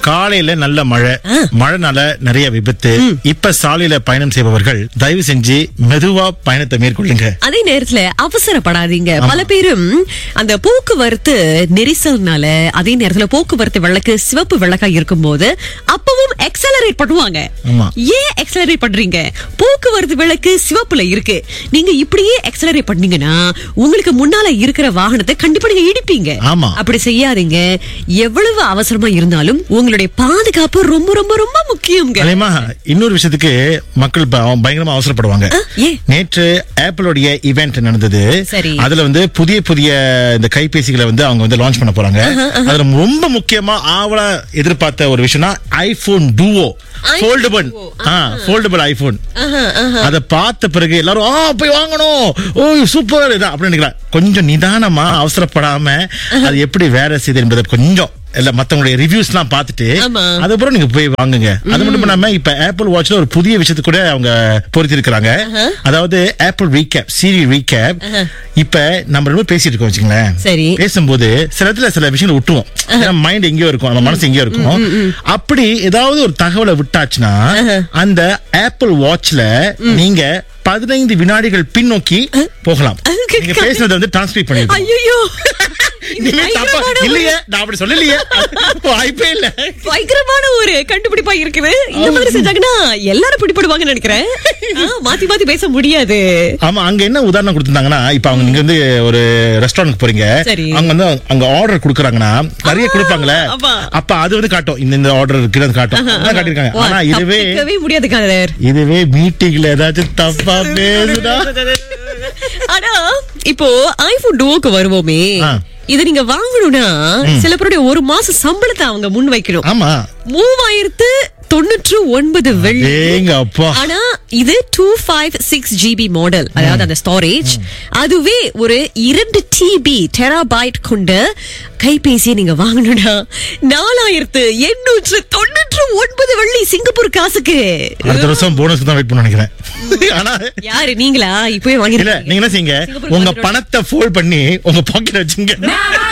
காலையில நல்ல மழை மழைனால நிறைய விபத்து இப்ப சாலையில பயணம் செய்பவர்கள் தயவு செஞ்சு மெதுவா பயணத்தை மேற்கொள்ளுங்க அதே நேரத்துல அவசரப்படாதீங்க பல பேரும் அந்த போக்குவரத்து நெரிசல்னால அதே நேரத்துல போக்குவரத்து விளக்கு சிவப்பு விளக்கா இருக்கும்போது அப்பவும் எக்ஸலரேட் பண்ணுவாங்க ஆமா. ஏன் எக்ஸலரேட் பண்றீங்க போக்குவரத்து விளக்கு சிவப்புல இருக்கு நீங்க இப்படியே எக்ஸலரேட் பண்ணீங்கன்னா உங்களுக்கு முன்னால இருக்கிற வாகனத்தை கண்டிப்பா நீங்க இடிப்பீங்க ஆமா. அப்படி செய்யாதீங்க எவ்வளவு அவசரமா இருந்தாலும் உங்களுடைய பாதுகாப்பு ரொம்ப ரொம்ப ரொம்ப முக்கியங்க அலைமா இன்னொரு விஷயத்துக்கு மக்கள் இப்ப அவ- பயங்கரமா அவசரப்படுவாங்க ஏன்? நேற்று ஆப்பிளோடைய இவெண்ட் நடந்தது சரி. அதுல வந்து புதிய புதிய இந்த கைபேசிகளை வந்து அவங்க வந்து லான்ச் பண்ண போறாங்க அதுல ரொம்ப முக்கியமா ஆவலா எதிர்பார்த்த ஒரு விஷயம்னா ஐபோன் டூவோ ஃபோல்டபிள் ஃபோல்டபிள் ஐபோன் ஆஹா, ஆஹா. அத பார்த்த பிறகு எல்லாரும் ஆ போய் வாங்கணும் ஓ சூப்பர் இதான் அப்படின்னு நினைக்கிறேன் கொஞ்சம் நிதானமா அவசரப்படாம அது எப்படி வேலை செய்யுது என்பதை கொஞ்சம் இல்ல மத்தவங்களுடைய ரிவ்யூஸ் எல்லாம் பார்த்துட்டு ஆமா. அதுக்கப்புறம் நீங்க போய் வாங்குங்க அது மட்டும் இல்லாம இப்ப ஆப்பிள் வாட்ச்ல ஒரு புதிய விஷயத்தை கூட அவங்க பொருத்தி இருக்கிறாங்க அதாவது ஆப்பிள் ரீகேப் சீரி ரீகேப் இப்ப நம்ம ரெண்டு பேரும் பேசிட்டு இருக்கோம் வச்சுங்களேன் சரி. பேசும்போது சில இடத்துல சில விஷயங்களை விட்டுருவோம் ஏன்னா மைண்ட் எங்கேயோ இருக்கும் நம்ம மனசு எங்கேயோ இருக்கும் அப்படி ஏதாவது ஒரு தகவலை விட்டாச்சுன்னா அந்த ஆப்பிள் வாட்ச்ல நீங்க பதினைந்து வினாடிகள் பின்னோக்கி போகலாம் நீங்க பேசுனதை வந்து டிரான்ஸ்கிரைப் பண்ணிருக்கோம் ஐயோ இனிமே தப்பா இல்லையே நான் அப்படி சொல்லலையே வாய்ப்பே இல்ல பயங்கரமான ஒரு கண்டுபிடிப்பா இருக்குது இந்த மாதிரி செஞ்சாங்கன்னா எல்லாரும் பிடிப்படுவாங்கன்னு நினைக்கிறேன் ஆ, மாத்தி மாத்தி பேச முடியாது ஆமா அங்க என்ன உதாரணம் கொடுத்திருந்தாங்கன்னா இப்ப அவங்க நீங்க வந்து ஒரு ரெஸ்டாரண்ட் போறீங்க சரி. அவங்க வந்து அங்க ஆர்டர் குடுக்குறாங்கன்னா நிறைய கொடுப்பாங்களே ஆமா. அப்ப அது வந்து காட்டும் இந்த இந்த ஆர்டர் இருக்கு அது காட்டும் அதான் காட்டியிருக்காங்க வா, ஆனா இதுவே தப்பிக்கவே முடியாது கதர் இதுவே மீட்டிங்ல ஏதாச்சும் தப்பா பேசுதா ஆனா இப்போ ஐபோன் டூக்கு வருவோமே ஆ. இது நீங்க வாங்கணும்னா சில பேருடைய ஒரு மாசம் சம்பளத்தை அவங்க முன் வைக்கணும் ஆமா மூவாயிரத்து தொண்ணூற்று ஒன்பது வெள்ளி ஏங்க அப்பா ஆனா இது two five six GB model அதாவது அந்த ஸ்டோரேஜ் அதுவே ஒரு இரண்டு டிபி டெராபைட் கொண்ட கைபேசியை நீங்க வாங்கணும்னா நாலாயிரத்து எண்ணூற்று தொண்ணூற்று ஒன்பது வெள்ளி சிங்கப்பூர் காசுக்கு அடுத்த வருஷம் போனஸ்க்கு தான் வெயிட் பண்ண நினைக்கிறேன் ஆனா யாரு நீங்களா இப்பவே இல்ல வாங்கிருக்கீங்க நீங்க என்ன செய்யுங்க சிங்கப்பூர் உங்க வந்துரும். பணத்தை ஃபோல்ட் பண்ணி உங்க பாக்கெட் வச்சுங்க